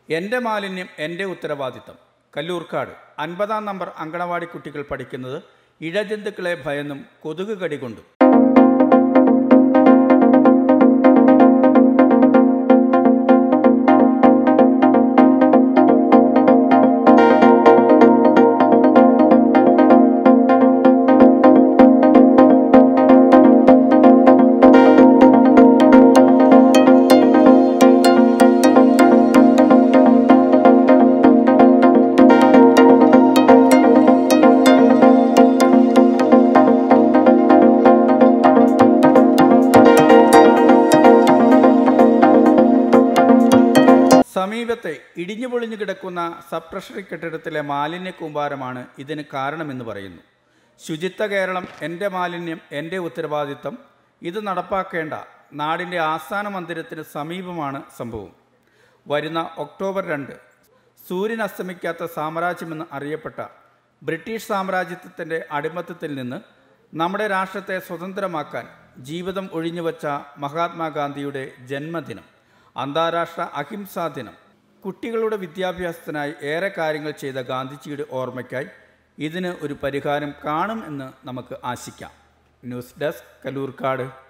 എൻ്റെ മാലിന്യം എൻ്റെ ഉത്തരവാദിത്തം കല്ലൂർക്കാട് അൻപതാം നമ്പർ അങ്കണവാടി കുട്ടികൾ പഠിക്കുന്നത് ഇഴജന്തുക്കളെ ഭയന്നും കൊതുക് കടി കൊണ്ടും സമീപത്തെ ഇടിഞ്ഞു പൊളിഞ്ഞു കിടക്കുന്ന സബ് ട്രഷറി കെട്ടിടത്തിലെ മാലിന്യ കൂമ്പാരമാണ് ഇതിന് കാരണമെന്ന് പറയുന്നു ശുചിത്വ കേരളം എൻ്റെ മാലിന്യം എൻ്റെ ഉത്തരവാദിത്തം ഇത് നടപ്പാക്കേണ്ട നാടിൻ്റെ ആസ്ഥാന മന്ദിരത്തിന് സമീപമാണ് സംഭവം വരുന്ന ഒക്ടോബർ രണ്ട് സൂര്യൻ അസ്തമിക്കാത്ത സാമ്രാജ്യമെന്ന് അറിയപ്പെട്ട ബ്രിട്ടീഷ് സാമ്രാജ്യത്വത്തിൻ്റെ അടിമത്തത്തിൽ നിന്ന് നമ്മുടെ രാഷ്ട്രത്തെ സ്വതന്ത്രമാക്കാൻ ജീവിതം ഒഴിഞ്ഞുവച്ച മഹാത്മാഗാന്ധിയുടെ ജന്മദിനം അന്താരാഷ്ട്ര അഹിംസാ ദിനം കുട്ടികളുടെ വിദ്യാഭ്യാസത്തിനായി ഏറെ കാര്യങ്ങൾ ചെയ്ത ഗാന്ധിജിയുടെ ഓർമ്മയ്ക്കായി ഇതിന് ഒരു പരിഹാരം കാണും എന്ന് നമുക്ക് ആശിക്കാം ന്യൂസ് ഡെസ്ക് കലൂർക്കാട്